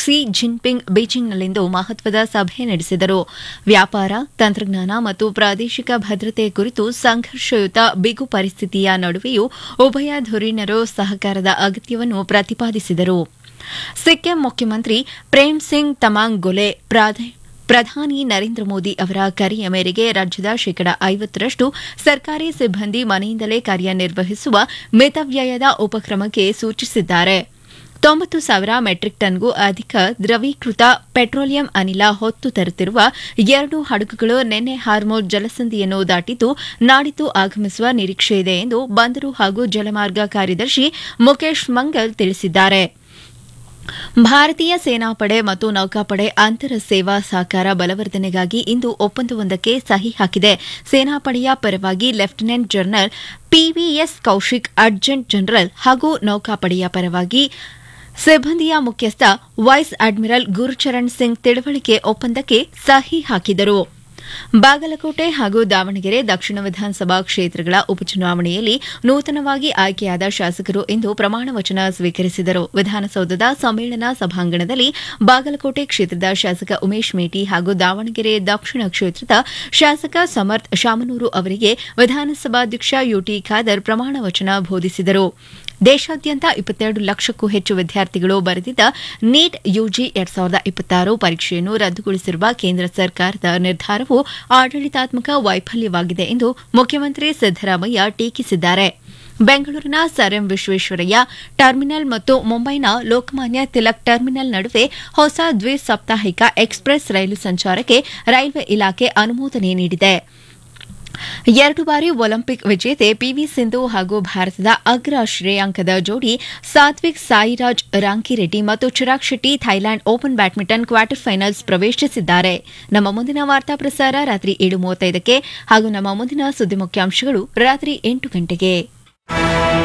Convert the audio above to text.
Xi Jinping ಬೀಜಿಂಗ್ನಲ್ಲಿಂದು ಮಹತ್ವದ ಸಭೆ ನಡೆಸಿದರು ವ್ಯಾಪಾರ ತಂತ್ರಜ್ಞಾನ ಮತ್ತು ಪ್ರಾದೇಶಿಕ ಭದ್ರತೆ ಕುರಿತು ಸಂಘರ್ಷಯುತ ಬಿಗು ಪರಿಸ್ಥಿತಿಯ ನಡುವೆಯೂ ಉಭಯ ಧುರೀಣರು ಸಹಕಾರದ ಅಗತ್ಯವನ್ನು ಪ್ರತಿಪಾದಿಸಿದರು ಸಿಕ್ಕಿಂ ಮುಖ್ಯಮಂತ್ರಿ ಪ್ರೇಮ್ ಸಿಂಗ್ ತಮಾಂಗ್ ಗೊಲೆ ಪ್ರಧಾನಿ ನರೇಂದ್ರ ಮೋದಿ ಅವರ ಕರೆಯ ಮೇರೆಗೆ ರಾಜ್ಯದ ಶೇಕಡ ಐವತ್ತರಷ್ಟು ಸರ್ಕಾರಿ ಸಿಬ್ಬಂದಿ ಮನೆಯಿಂದಲೇ ಕಾರ್ಯನಿರ್ವಹಿಸುವ ಮಿತವ್ಯಯದ ಉಪಕ್ರಮಕ್ಕೆ ಸೂಚಿಸಿದ್ದಾರೆ ತೊಂಬತ್ತು ಸಾವಿರ ಮೆಟ್ರಿಕ್ ಟನ್ಗೂ ಅಧಿಕ ದ್ರವೀಕೃತ ಪೆಟ್ರೋಲಿಯಂ ಅನಿಲ ಹೊತ್ತು ತರುತ್ತಿರುವ ಎರಡು ಹಡಗುಗಳು ನಿನ್ನೆ ಹಾರ್ಮೋರ್ ಜಲಸಂಧಿಯನ್ನು ದಾಟಿದ್ದು ನಾಡಿದ್ದು ಆಗಮಿಸುವ ನಿರೀಕ್ಷೆಯಿದೆ ಎಂದು ಬಂದರು ಹಾಗೂ ಜಲಮಾರ್ಗ ಕಾರ್ಯದರ್ಶಿ ಮುಖೇಶ್ ಮಂಗಲ್ ತಿಳಿಸಿದ್ದಾರೆ ಭಾರತೀಯ ಸೇನಾಪಡೆ ಮತ್ತು ನೌಕಾಪಡೆ ಅಂತರ ಸೇವಾ ಸಹಕಾರ ಬಲವರ್ಧನೆಗಾಗಿ ಇಂದು ಒಪ್ಪಂದವೊಂದಕ್ಕೆ ಸಹಿ ಹಾಕಿದೆ ಸೇನಾಪಡೆಯ ಪರವಾಗಿ lieutenant general PVS Kaushik adjutant general ಹಾಗೂ ನೌಕಾಪಡೆಯ ಪರವಾಗಿ ಸಿಬ್ಬಂದಿಯ ಮುಖ್ಯಸ್ಥ ವೈಸ್ ಅಡ್ಮಿರಲ್ ಗುರುಚರಣ್ ಸಿಂಗ್ ತಿಳುವಳಿಕೆ ಒಪ್ಪಂದಕ್ಕೆ ಸಹಿ ಹಾಕಿದರು ಬಾಗಲಕೋಟೆ ಹಾಗೂ ದಾವಣಗೆರೆ ದಕ್ಷಿಣ ವಿಧಾನಸಭಾ ಕ್ಷೇತ್ರಗಳ ಉಪಚುನಾವಣೆಯಲ್ಲಿ ನೂತನವಾಗಿ ಆಯ್ಕೆಯಾದ ಶಾಸಕರು ಇಂದು ಪ್ರಮಾಣ ವಚನ ಸ್ವೀಕರಿಸಿದರು ವಿಧಾನಸೌಧದ ಸಮ್ಮೇಳನ ಸಭಾಂಗಣದಲ್ಲಿ ಬಾಗಲಕೋಟೆ ಕ್ಷೇತ್ರದ ಶಾಸಕ ಉಮೇಶ್ ಮೇಟಿ ಹಾಗೂ ದಾವಣಗೆರೆ ದಕ್ಷಿಣ ಕ್ಷೇತ್ರದ ಶಾಸಕ ಸಮರ್ಥ್ ಶಾಮನೂರು ಅವರಿಗೆ ವಿಧಾನಸಭಾಧ್ಯಕ್ಷ ಯುಟಿ ಖಾದರ್ ಪ್ರಮಾಣ ವಚನ ಬೋಧಿಸಿದರು ದೇಶಾದ್ಯಂತ ಇಪ್ಪತ್ತೆರಡು ಲಕ್ಷಕ್ಕೂ ಹೆಚ್ಚು ವಿದ್ಯಾರ್ಥಿಗಳು ಬರೆದಿದ್ದ ನೀಟ್ ಯುಜಿ ಎರಡ್ ಸಾವಿರದ ಇಪ್ಪತ್ತಾರು ಪರೀಕ್ಷೆಯನ್ನು ರದ್ದುಗೊಳಿಸಿರುವ ಕೇಂದ್ರ ಸರ್ಕಾರದ ನಿರ್ಧಾರವು ಆಡಳಿತಾತ್ಮಕ ವೈಫಲ್ಯವಾಗಿದೆ ಎಂದು ಮುಖ್ಯಮಂತ್ರಿ ಸಿದ್ದರಾಮಯ್ಯ ಟೀಕಿಸಿದ್ದಾರೆ ಬೆಂಗಳೂರಿನ ಸರ್ ಎಂ ವಿಶ್ವೇಶ್ವರಯ್ಯ ಟರ್ಮಿನಲ್ ಮತ್ತು ಮುಂಬೈನ ಲೋಕಮಾನ್ಯ ತಿಲಕ್ ಟರ್ಮಿನಲ್ ನಡುವೆ ಹೊಸ ದ್ವಿಸಾಪ್ತಾಹಿಕ ಎಕ್ಸ್ಪ್ರೆಸ್ ರೈಲು ಸಂಚಾರಕ್ಕೆ ರೈಲ್ವೆ ಇಲಾಖೆ ಅನುಮೋದನೆ ನೀಡಿದೆ ಎರಡು ಬಾರಿ ಒಲಿಂಪಿಕ್ ವಿಜೇತೆ ಪಿವಿ ಸಿಂಧು ಹಾಗೂ ಭಾರತದ ಅಗ್ರ ಶ್ರೇಯಾಂಕದ ಜೋಡಿ ಸಾತ್ವಿಕ್ ಸಾಯಿರಾಜ್ ರಾಂಕಿರೆಡ್ಡಿ ಮತ್ತು Chirag Shetty Thailand open badminton quarter finals ಪ್ರವೇಶಿಸಿದ್ದಾರೆ ನಮ್ಮ ಮುಂದಿನ ವಾರ್ತಾ ಪ್ರಸಾರ ರಾತ್ರಿ ಏಳು ಮೂವತ್ತೈದಕ್ಕೆ ಹಾಗೂ ನಮ್ಮ ಮುಂದಿನ ಸುದ್ದಿ ಮುಖ್ಯಾಂಶಗಳು ರಾತ್ರಿ ಎಂಟು ಗಂಟೆಗೆ